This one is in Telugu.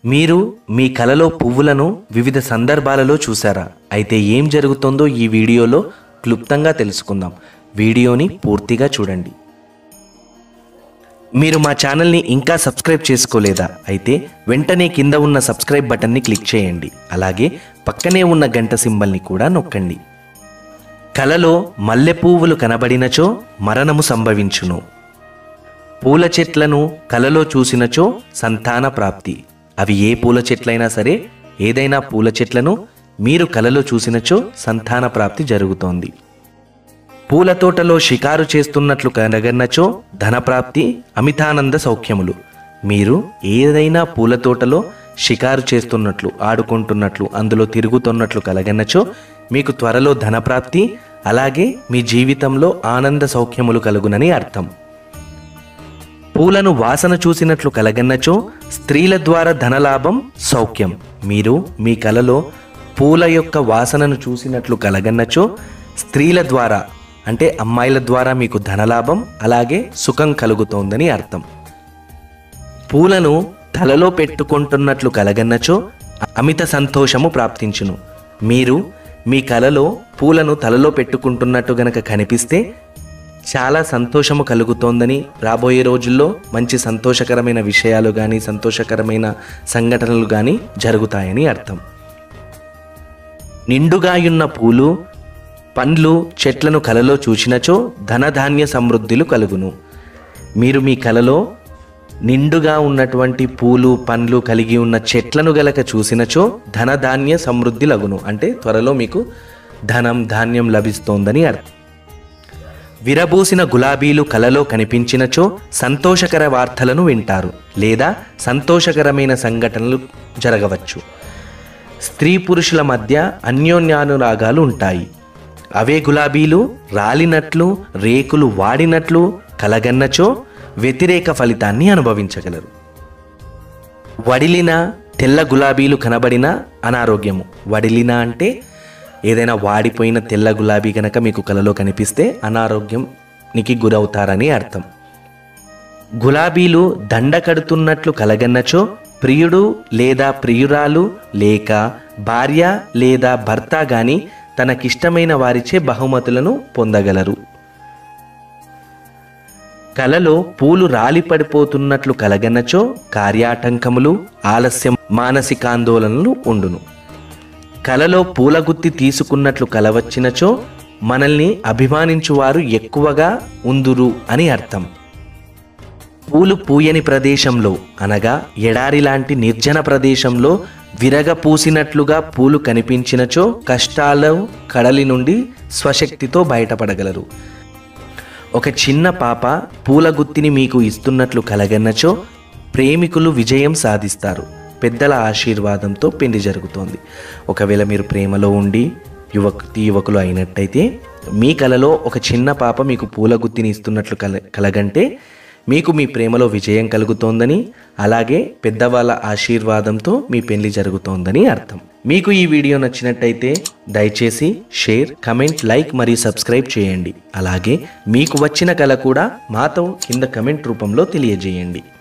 మీరు మీ కలలో పువ్వులను వివిధ సందర్భాలలో చూసారా అయితే ఏం జరుగుతుందో ఈ వీడియోలో క్లుప్తంగా తెలుసుకుందాం వీడియోని పూర్తిగా చూడండి మీరు మా ఛానల్ని ఇంకా సబ్స్క్రైబ్ చేసుకోలేదా అయితే వెంటనే కింద ఉన్న సబ్స్క్రైబ్ బటన్ని క్లిక్ చేయండి అలాగే పక్కనే ఉన్న గంట సింబల్ని కూడా నొక్కండి కలలో మల్లె పువ్వులు కనబడినచో మరణము సంభవించును పూల చెట్లను కలలో చూసినచో సంతాన ప్రాప్తి అవి ఏ పూల చెట్లైనా సరే ఏదైనా పూల చెట్లను మీరు కలలో చూసినచో సంతాన ప్రాప్తి జరుగుతోంది పూల తోటలో షికారు చేస్తున్నట్లు కనగన్నచో ధనప్రాప్తి అమితానంద సౌఖ్యములు మీరు ఏదైనా పూల తోటలో షికారు చేస్తున్నట్లు ఆడుకుంటున్నట్లు అందులో తిరుగుతున్నట్లు కలగన్నచో మీకు త్వరలో ధనప్రాప్తి అలాగే మీ జీవితంలో ఆనంద సౌఖ్యములు కలుగునని అర్థం పూలను వాసన చూసినట్లు కలగన్నచో స్త్రీల ద్వారా ధనలాభం సౌఖ్యం మీరు మీ కలలో పూల యొక్క వాసనను చూసినట్లు కలగన్నచో స్త్రీల ద్వారా అంటే అమ్మాయిల ద్వారా మీకు ధనలాభం అలాగే సుఖం కలుగుతోందని అర్థం పూలను తలలో పెట్టుకుంటున్నట్లు కలగన్నచో అమిత సంతోషము ప్రాప్తించును మీరు మీ కలలో పూలను తలలో పెట్టుకుంటున్నట్టు గనక కనిపిస్తే చాలా సంతోషము కలుగుతోందని రాబోయే రోజుల్లో మంచి సంతోషకరమైన విషయాలు కానీ సంతోషకరమైన సంఘటనలు కానీ జరుగుతాయని అర్థం నిండుగాయున్న పూలు పండ్లు చెట్లను కలలో చూచినచో ధనధాన్య సమృద్ధిలు కలుగును మీరు మీ కలలో నిండుగా ఉన్నటువంటి పూలు పండ్లు కలిగి ఉన్న చెట్లను గలక చూసినచో ధనధాన్య సమృద్ధి లగును అంటే త్వరలో మీకు ధనం ధాన్యం లభిస్తోందని అర్థం విరబూసిన గులాబీలు కలలో కనిపించినచో సంతోషకర వార్తలను వింటారు లేదా సంతోషకరమైన సంఘటనలు జరగవచ్చు స్త్రీ పురుషుల మధ్య అన్యోన్యానురాగాలు ఉంటాయి అవే గులాబీలు రాలినట్లు రేకులు వాడినట్లు కలగన్నచో వ్యతిరేక ఫలితాన్ని అనుభవించగలరు వడిలిన తెల్ల గులాబీలు కనబడిన అనారోగ్యము వడిలిన అంటే ఏదైనా వాడిపోయిన తెల్ల గులాబీ కనుక మీకు కలలో కనిపిస్తే అనారోగ్యంనికి గురవుతారని అర్థం గులాబీలు దండ కడుతున్నట్లు కలగన్నచో ప్రియుడు లేదా ప్రియురాలు లేక భార్య లేదా భర్త గాని తనకిష్టమైన వారిచే బహుమతులను పొందగలరు కలలో పూలు రాలి పడిపోతున్నట్లు కలగన్నచో కార్యాటంకములు ఆలస్యం మానసికాందోళనలు ఉండును కలలో పూలగుత్తి తీసుకున్నట్లు కలవచ్చినచో మనల్ని అభిమానించువారు ఎక్కువగా ఉందురు అని అర్థం పూలు పూయని ప్రదేశంలో అనగా ఎడారి లాంటి నిర్జన ప్రదేశంలో విరగ పూసినట్లుగా పూలు కనిపించినచో కష్టాల కడలి నుండి స్వశక్తితో బయటపడగలరు ఒక చిన్న పాప పూల గుత్తిని మీకు ఇస్తున్నట్లు కలగన్నచో ప్రేమికులు విజయం సాధిస్తారు పెద్దల ఆశీర్వాదంతో పెళ్లి జరుగుతోంది ఒకవేళ మీరు ప్రేమలో ఉండి యువతి యువకులు అయినట్టయితే మీ కలలో ఒక చిన్న పాప మీకు పూల గుత్తిని ఇస్తున్నట్లు కల కలగంటే మీకు మీ ప్రేమలో విజయం కలుగుతోందని అలాగే పెద్దవాళ్ళ ఆశీర్వాదంతో మీ పెళ్లి జరుగుతోందని అర్థం మీకు ఈ వీడియో నచ్చినట్టయితే దయచేసి షేర్ కమెంట్ లైక్ మరియు సబ్స్క్రైబ్ చేయండి అలాగే మీకు వచ్చిన కళ కూడా మాతో కింద కమెంట్ రూపంలో తెలియజేయండి